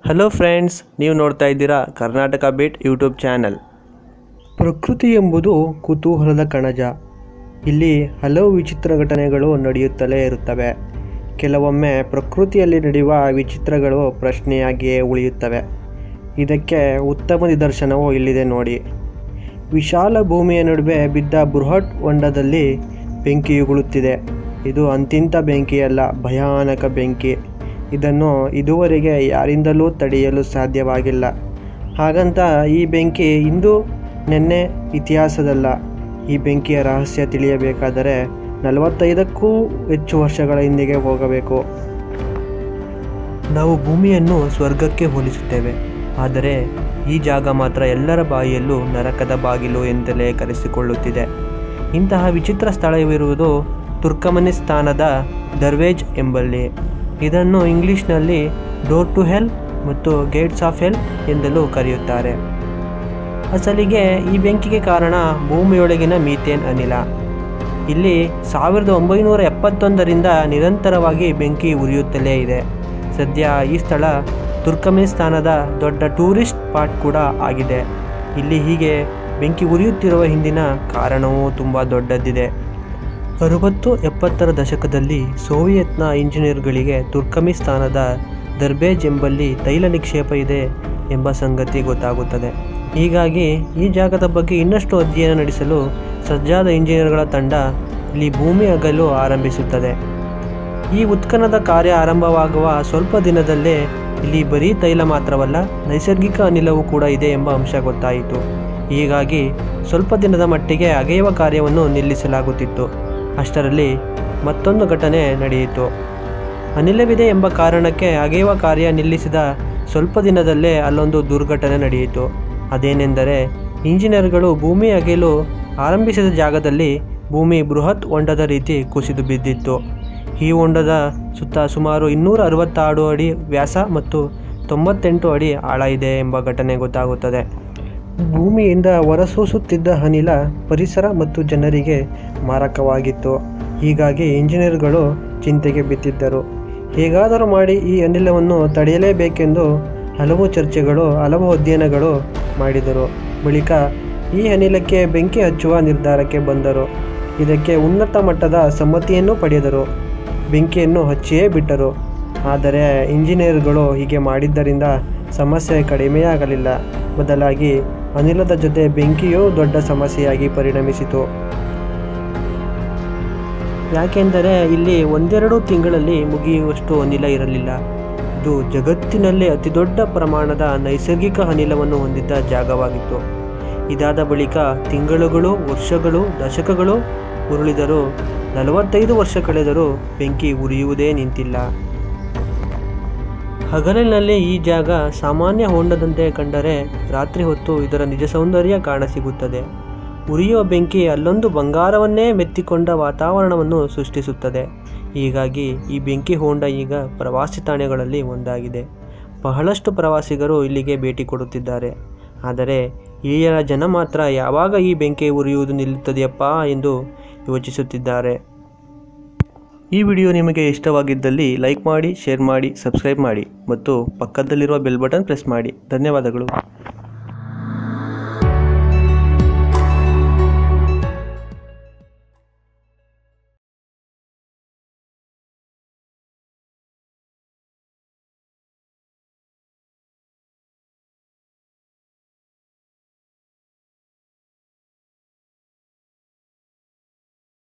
hello friends ನೀವು ನೋಡ್ತಾ ಇದ್ದೀರಾ ಕರ್ನಾಟಕ ಬಿಟ್ ಯೂಟ್ಯೂಬ್ ಚಾನಲ್ ಪ್ರಕೃತಿ ಎಂಬುದು ಕುತೂಹಲದ ಕಣಜ ಇಲ್ಲಿ ಹಲವು ವಿಚಿತ್ರ ಘಟನೆಗಳು ನಡೆಯುತ್ತಲೇ ಇರುತ್ತವೆ ಕೆಲವೊಮ್ಮೆ ಪ್ರಕೃತಿಯಲ್ಲಿ ನಡೆಯುವ ವಿಚಿತ್ರಗಳು ಪ್ರಶ್ನೆಯಾಗಿಯೇ ಉಳಿಯುತ್ತವೆ ಇದಕ್ಕೆ ಉತ್ತಮ ನಿದರ್ಶನವು ಇಲ್ಲಿದೆ ನೋಡಿ ವಿಶಾಲ ಭೂಮಿಯ ನಡುವೆ ಬಿದ್ದ ಬೃಹತ್ ಹೊಂಡದಲ್ಲಿ ಬೆಂಕಿ ಉಗುಳುತ್ತಿದೆ ಇದು ಅಂತಿಂತ ಬೆಂಕಿಯಲ್ಲ ಭಯಾನಕ ಬೆಂಕಿ ಇದನ್ನು ಇದುವರೆಗೆ ಯಾರಿಂದಲೂ ತಡೆಯಲು ಸಾಧ್ಯವಾಗಿಲ್ಲ ಹಾಗಂತ ಈ ಬೆಂಕಿ ಇಂದು ನಿನ್ನೆ ಇತಿಹಾಸದಲ್ಲ ಈ ಬೆಂಕಿಯ ರಹಸ್ಯ ತಿಳಿಯಬೇಕಾದರೆ ನಲವತ್ತೈದಕ್ಕೂ ಹೆಚ್ಚು ವರ್ಷಗಳ ಹಿಂದೆಗೆ ಹೋಗಬೇಕು ನಾವು ಭೂಮಿಯನ್ನು ಸ್ವರ್ಗಕ್ಕೆ ಹೋಲಿಸುತ್ತೇವೆ ಆದರೆ ಈ ಜಾಗ ಮಾತ್ರ ಎಲ್ಲರ ಬಾಯಿಯಲ್ಲೂ ನರಕದ ಬಾಗಿಲು ಎಂದಲೇ ಕರೆಸಿಕೊಳ್ಳುತ್ತಿದೆ ಇಂತಹ ವಿಚಿತ್ರ ಸ್ಥಳವಿರುವುದು ತುರ್ಕಮನಿಸ್ತಾನದ ದರ್ವೇಜ್ ಎಂಬಲ್ಲಿ ಇದನ್ನು ಇಂಗ್ಲಿಷ್ನಲ್ಲಿ ಡೋರ್ ಟು ಹೆಲ್ ಮತ್ತು ಗೇಟ್ಸ್ ಆಫ್ ಹೆಲ್ ಎಂದಲೂ ಕರೆಯುತ್ತಾರೆ ಅಸಲಿಗೆ ಈ ಬೆಂಕಿಗೆ ಕಾರಣ ಭೂಮಿಯೊಳಗಿನ ಮೀಥೇನ್ ಅನಿಲ ಇಲ್ಲಿ ಸಾವಿರದ ಒಂಬೈನೂರ ಎಪ್ಪತ್ತೊಂದರಿಂದ ನಿರಂತರವಾಗಿ ಬೆಂಕಿ ಉರಿಯುತ್ತಲೇ ಇದೆ ಸದ್ಯ ಈ ಸ್ಥಳ ತುರ್ಕಮೆನಿಸ್ತಾನದ ದೊಡ್ಡ ಟೂರಿಸ್ಟ್ ಸ್ಪಾಟ್ ಕೂಡ ಆಗಿದೆ ಇಲ್ಲಿ ಹೀಗೆ ಬೆಂಕಿ ಉರಿಯುತ್ತಿರುವ ಹಿಂದಿನ ಕಾರಣವೂ ತುಂಬ ದೊಡ್ಡದಿದೆ ಅರುವತ್ತು ಎಪ್ಪತ್ತರ ದಶಕದಲ್ಲಿ ಸೋವಿಯತ್ನ ಇಂಜಿನಿಯರ್ಗಳಿಗೆ ತುರ್ಕಮಿಸ್ತಾನದ ದರ್ಬೇಜ್ ಎಂಬಲ್ಲಿ ತೈಲ ನಿಕ್ಷೇಪ ಇದೆ ಎಂಬ ಸಂಗತಿ ಗೊತ್ತಾಗುತ್ತದೆ ಹೀಗಾಗಿ ಈ ಜಾಗದ ಬಗ್ಗೆ ಇನ್ನಷ್ಟು ಅಧ್ಯಯನ ನಡೆಸಲು ಸಜ್ಜಾದ ಇಂಜಿನಿಯರ್ಗಳ ತಂಡ ಇಲ್ಲಿ ಭೂಮಿ ಅಗಲು ಆರಂಭಿಸುತ್ತದೆ ಈ ಉತ್ಖನದ ಕಾರ್ಯ ಆರಂಭವಾಗುವ ಸ್ವಲ್ಪ ದಿನದಲ್ಲೇ ಇಲ್ಲಿ ಬರೀ ತೈಲ ಮಾತ್ರವಲ್ಲ ನೈಸರ್ಗಿಕ ಅನಿಲವೂ ಕೂಡ ಇದೆ ಎಂಬ ಅಂಶ ಗೊತ್ತಾಯಿತು ಹೀಗಾಗಿ ಸ್ವಲ್ಪ ದಿನದ ಮಟ್ಟಿಗೆ ಅಗೆಯುವ ಕಾರ್ಯವನ್ನು ನಿಲ್ಲಿಸಲಾಗುತ್ತಿತ್ತು ಅಷ್ಟರಲ್ಲಿ ಮತ್ತೊಂದು ಘಟನೆ ನಡೆಯಿತು ಅನಿಲವಿದೆ ಎಂಬ ಕಾರಣಕ್ಕೆ ಅಗೆಯುವ ಕಾರ್ಯ ನಿಲ್ಲಿಸಿದ ಸ್ವಲ್ಪ ದಿನದಲ್ಲೇ ಅಲ್ಲೊಂದು ದುರ್ಘಟನೆ ನಡೆಯಿತು ಅದೇನೆಂದರೆ ಇಂಜಿನಿಯರ್ಗಳು ಭೂಮಿ ಅಗೆಯಲು ಆರಂಭಿಸಿದ ಜಾಗದಲ್ಲಿ ಭೂಮಿ ಬೃಹತ್ ಹೊಂಡದ ರೀತಿ ಕುಸಿದು ಬಿದ್ದಿತ್ತು ಈ ಹೊಂಡದ ಸುತ್ತ ಸುಮಾರು ಇನ್ನೂರ ಅರವತ್ತಾರು ಅಡಿ ವ್ಯಾಸ ಮತ್ತು ತೊಂಬತ್ತೆಂಟು ಅಡಿ ಆಳ ಇದೆ ಎಂಬ ಘಟನೆ ಗೊತ್ತಾಗುತ್ತದೆ ಭೂಮಿಯಿಂದ ಹೊರಸೂಸುತ್ತಿದ್ದ ಅನಿಲ ಪರಿಸರ ಮತ್ತು ಜನರಿಗೆ ಮಾರಕವಾಗಿತ್ತು ಹೀಗಾಗಿ ಇಂಜಿನಿಯರ್ಗಳು ಚಿಂತೆಗೆ ಬಿದ್ದಿದ್ದರು ಹೇಗಾದರೂ ಮಾಡಿ ಈ ಅನಿಲವನ್ನು ತಡೆಯಲೇಬೇಕೆಂದು ಹಲವು ಚರ್ಚೆಗಳು ಹಲವು ಅಧ್ಯಯನಗಳು ಮಾಡಿದರು ಬಳಿಕ ಈ ಅನಿಲಕ್ಕೆ ಬೆಂಕಿ ಹಚ್ಚುವ ನಿರ್ಧಾರಕ್ಕೆ ಬಂದರು ಇದಕ್ಕೆ ಉನ್ನತ ಮಟ್ಟದ ಸಮ್ಮತಿಯನ್ನು ಪಡೆದರು ಬೆಂಕಿಯನ್ನು ಹಚ್ಚಿಯೇ ಬಿಟ್ಟರು ಆದರೆ ಇಂಜಿನಿಯರ್ಗಳು ಹೀಗೆ ಮಾಡಿದ್ದರಿಂದ ಸಮಸ್ಯೆ ಕಡಿಮೆಯಾಗಲಿಲ್ಲ ಬದಲಾಗಿ ಅನಿಲದ ಜೊತೆ ಬೆಂಕಿಯೂ ದೊಡ್ಡ ಸಮಸ್ಯೆಯಾಗಿ ಪರಿಣಮಿಸಿತು ಯಾಕೆಂದರೆ ಇಲ್ಲಿ ಒಂದೆರಡು ತಿಂಗಳಲ್ಲಿ ಮುಗಿಯುವಷ್ಟು ಅನಿಲ ಇರಲಿಲ್ಲ ಇದು ಜಗತ್ತಿನಲ್ಲೇ ಅತಿದೊಡ್ಡ ಪ್ರಮಾಣದ ನೈಸರ್ಗಿಕ ಅನಿಲವನ್ನು ಹೊಂದಿದ್ದ ಜಾಗವಾಗಿತ್ತು ಇದಾದ ಬಳಿಕ ತಿಂಗಳುಗಳು ವರ್ಷಗಳು ದಶಕಗಳು ಉರುಳಿದರೂ ನಲವತ್ತೈದು ವರ್ಷ ಕಳೆದರೂ ಬೆಂಕಿ ಉರಿಯುವುದೇ ನಿಂತಿಲ್ಲ ಹಗಲಿನಲ್ಲಿ ಈ ಜಾಗ ಸಾಮಾನ್ಯ ಹೊಂಡದಂತೆ ಕಂಡರೆ ರಾತ್ರಿ ಹೊತ್ತು ಇದರ ನಿಜ ಸೌಂದರ್ಯ ಕಾಣಸಿಗುತ್ತದೆ ಉರಿಯುವ ಬೆಂಕಿ ಅಲ್ಲೊಂದು ಬಂಗಾರವನ್ನೇ ಮೆತ್ತಿಕೊಂಡ ವಾತಾವರಣವನ್ನು ಸೃಷ್ಟಿಸುತ್ತದೆ ಹೀಗಾಗಿ ಈ ಬೆಂಕಿ ಹೊಂಡ ಈಗ ಪ್ರವಾಸಿ ತಾಣಗಳಲ್ಲಿ ಒಂದಾಗಿದೆ ಬಹಳಷ್ಟು ಪ್ರವಾಸಿಗರು ಇಲ್ಲಿಗೆ ಭೇಟಿ ಕೊಡುತ್ತಿದ್ದಾರೆ ಆದರೆ ಇಲ್ಲಿಯ ಜನ ಮಾತ್ರ ಯಾವಾಗ ಈ ಬೆಂಕಿ ಉರಿಯುವುದು ನಿಲ್ಲುತ್ತದೆಯಪ್ಪ ಎಂದು ಯೋಚಿಸುತ್ತಿದ್ದಾರೆ ಈ ವಿಡಿಯೋ ನಿಮಗೆ ಇಷ್ಟವಾಗಿದ್ದಲ್ಲಿ ಲೈಕ್ ಮಾಡಿ ಶೇರ್ ಮಾಡಿ ಸಬ್ಸ್ಕ್ರೈಬ್ ಮಾಡಿ ಮತ್ತು ಪಕ್ಕದಲ್ಲಿರುವ ಬೆಲ್ ಬಟನ್ ಪ್ರೆಸ್ ಮಾಡಿ ಧನ್ಯವಾದಗಳು